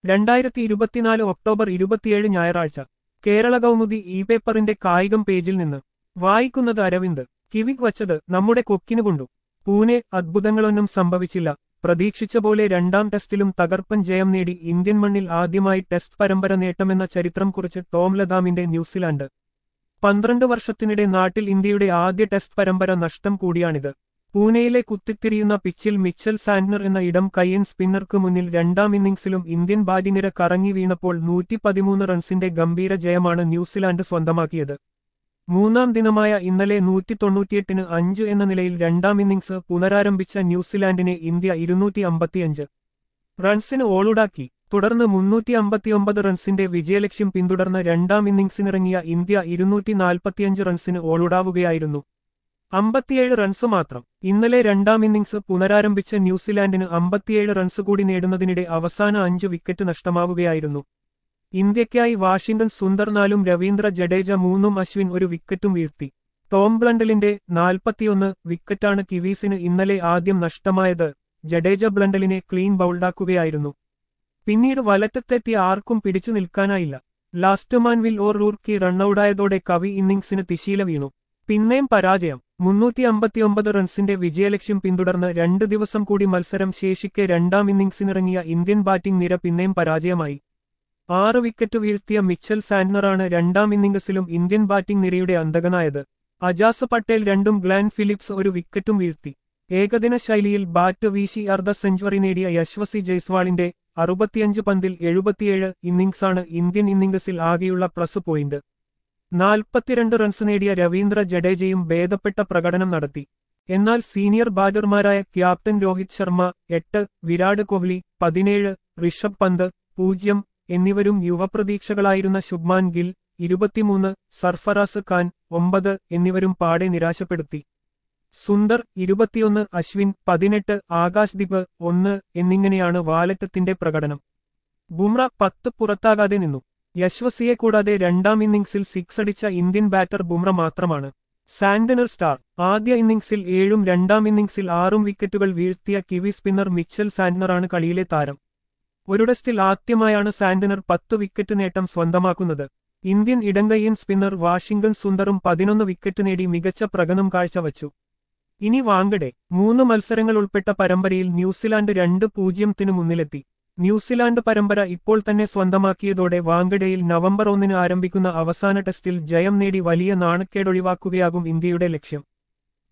രണ്ടായിരത്തി ഇരുപത്തിനാല് ഒക്ടോബർ ഇരുപത്തിയേഴ് ഞായറാഴ്ച കേരള കൗമുദി ഇ പേപ്പറിന്റെ കായികം പേജിൽ നിന്ന് വായിക്കുന്നത് അരവിന്ദ് കിവിക് വച്ചത് നമ്മുടെ കൊക്കിനു കൊണ്ടു പൂനെ അദ്ഭുതങ്ങളൊന്നും സംഭവിച്ചില്ല പ്രതീക്ഷിച്ച പോലെ രണ്ടാം ടെസ്റ്റിലും തകർപ്പൻ ജയം നേടി ഇന്ത്യൻ മണ്ണിൽ ആദ്യമായി ടെസ്റ്റ് പരമ്പര നേട്ടമെന്ന ചരിത്രം കുറിച്ച് ടോം ലതാമിന്റെ ന്യൂസിലാൻഡ് പന്ത്രണ്ട് വർഷത്തിനിടെ നാട്ടിൽ ഇന്ത്യയുടെ ആദ്യ ടെസ്റ്റ് പരമ്പര നഷ്ടം കൂടിയാണിത് പൂനെയിലെ കുത്തിത്തിരിയുന്ന പിച്ചിൽ മിച്ചൽ സാന്റ്നർ എന്ന ഇടം കയ്യൻ സ്പിന്നർക്ക് മുന്നിൽ രണ്ടാം ഇന്നിംഗ്സിലും ഇന്ത്യൻ ബാറ്റിനിര കറങ്ങി വീണപ്പോൾ നൂറ്റി പതിമൂന്ന് റൺസിന്റെ ഗംഭീര ജയമാണ് ന്യൂസിലാൻഡ് സ്വന്തമാക്കിയത് മൂന്നാം ദിനമായ ഇന്നലെ നൂറ്റി തൊണ്ണൂറ്റിയെട്ടിന് അഞ്ച് എന്ന നിലയിൽ രണ്ടാം ഇന്നിംഗ്സ് പുനരാരംഭിച്ച ന്യൂസിലാൻഡിനെ ഇന്ത്യ ഇരുന്നൂറ്റി അമ്പത്തിയഞ്ച് റൺസിന് ഓളുടാക്കി തുടർന്ന് മുന്നൂറ്റി അമ്പത്തിയൊമ്പത് റൺസിന്റെ വിജയലക്ഷ്യം പിന്തുടർന്ന് രണ്ടാം ഇന്നിംഗ്സിനിറങ്ങിയ ഇന്ത്യ ഇരുന്നൂറ്റി നാൽപ്പത്തിയഞ്ച് റൺസിന് ഓളുടാവുകയായിരുന്നു അമ്പത്തിയേഴ് റൺസ് മാത്രം ഇന്നലെ രണ്ടാം ഇന്നിംഗ്സ് പുനരാരംഭിച്ച ന്യൂസിലാൻഡിന് അമ്പത്തിയേഴ് റൺസ് കൂടി നേടുന്നതിനിടെ അവസാന അഞ്ച് വിക്കറ്റ് നഷ്ടമാവുകയായിരുന്നു ഇന്ത്യയ്ക്കായി വാഷിംഗ്ടൺ സുന്ദർ നാലും രവീന്ദ്ര ജഡേജ മൂന്നും അശ്വിൻ ഒരു വിക്കറ്റും വീഴ്ത്തി ടോം ബ്ലണ്ടലിന്റെ നാൽപ്പത്തിയൊന്ന് വിക്കറ്റാണ് കിവീസിന് ഇന്നലെ ആദ്യം നഷ്ടമായത് ജഡേജ ബ്ലണ്ടലിനെ ക്ലീൻ ബൗൾഡാക്കുകയായിരുന്നു പിന്നീട് വലറ്റത്തെത്തിയ ആർക്കും പിടിച്ചു നിൽക്കാനായില്ല last man Will O'Rourke റണ്ണൌടായതോടെ കവി ഇന്നിംഗ്സിന് തിശീല വീണു പിന്നെയും പരാജയം മുന്നൂറ്റി അമ്പത്തിയൊമ്പത് റൺസിന്റെ വിജയലക്ഷ്യം പിന്തുടർന്ന് രണ്ട് ദിവസം കൂടി മത്സരം ശേഷിക്കെ രണ്ടാം ഇന്നിംഗ്സിനിറങ്ങിയ ഇന്ത്യൻ ബാറ്റിംഗ് നിര പിന്നെയും പരാജയമായി ആറ് വിക്കറ്റ് വീഴ്ത്തിയ മിച്ചൽ സാന്റ്നറാണ് രണ്ടാം ഇന്നിംഗ്സിലും ഇന്ത്യൻ ബാറ്റിംഗ് നിരയുടെ അന്തകനായത് അജാസ് പട്ടേൽ രണ്ടും ഗ്ലാൻ ഫിലിപ്സ് ഒരു വിക്കറ്റും വീഴ്ത്തി ഏകദിന ശൈലിയിൽ ബാറ്റ് വീശി അർദ്ധ സെഞ്ചുറി നേടിയ യശ്വസി ജയ്സ്വാളിന്റെ അറുപത്തിയഞ്ച് പന്തിൽ എഴുപത്തിയേഴ് ഇന്നിംഗ്സാണ് ഇന്ത്യൻ ഇന്നിംഗ്സിൽ ആകെയുള്ള പ്ലസ് പോയിന്റ് നാൽപ്പത്തിരണ്ട് റൺസ് നേടിയ രവീന്ദ്ര ജഡേജയും ഭേദപ്പെട്ട പ്രകടനം നടത്തി എന്നാൽ സീനിയർ ബാറ്റർമാരായ ക്യാപ്റ്റൻ രോഹിത് ശർമ്മ എട്ട് വിരാട് കോഹ്ലി പതിനേഴ് ഋഷഭ് പന്ത് പൂജ്യം എന്നിവരും യുവപ്രതീക്ഷകളായിരുന്ന ശുഭ്മാൻ ഗിൽ ഇരുപത്തിമൂന്ന് സർഫറാസ് ഖാൻ ഒമ്പത് എന്നിവരും പാടെ നിരാശപ്പെടുത്തി സുന്ദർ ഇരുപത്തിയൊന്ന് അശ്വിൻ പതിനെട്ട് ആകാശ് ദീപ് ഒന്ന് എന്നിങ്ങനെയാണ് വാലറ്റത്തിന്റെ പ്രകടനം ബുംറ പത്ത് പുറത്താകാതെ നിന്നു യശ്വസിയെ കൂടാതെ രണ്ടാം ഇന്നിംഗ്സിൽ സിക്സ് അടിച്ച ഇന്ത്യൻ ബാറ്റർ ബുംറ മാത്രമാണ് സാന്റനർ സ്റ്റാർ ആദ്യ ഇന്നിംഗ്സിൽ ഏഴും രണ്ടാം ഇന്നിംഗ്സിൽ ആറും വിക്കറ്റുകൾ വീഴ്ത്തിയ കിവി സ്പിന്നർ മിച്ചൽ സാന്റ്നറാണ് കളിയിലെ താരം ഒരു ടെസ്റ്റിൽ ആദ്യമായാണ് സാന്റനർ പത്ത് വിക്കറ്റ് നേട്ടം സ്വന്തമാക്കുന്നത് ഇന്ത്യൻ ഇടങ്കയ്യൻ സ്പിന്നർ വാഷിംഗ്ടൺ സുന്ദറും പതിനൊന്ന് വിക്കറ്റ് നേടി മികച്ച പ്രകടനം കാഴ്ചവച്ചു ഇനി വാങ്കഡെ മൂന്ന് മത്സരങ്ങൾ ഉൾപ്പെട്ട പരമ്പരയിൽ ന്യൂസിലാൻഡ് രണ്ട് പൂജ്യത്തിന് മുന്നിലെത്തി ന്യൂസിലാൻഡ് പരമ്പര ഇപ്പോൾ തന്നെ സ്വന്തമാക്കിയതോടെ വാങ്കഡയിൽ നവംബർ ഒന്നിന് ആരംഭിക്കുന്ന അവസാന ടെസ്റ്റിൽ ജയം നേടി വലിയ നാണക്കേടൊഴിവാക്കുകയാകും ഇന്ത്യയുടെ ലക്ഷ്യം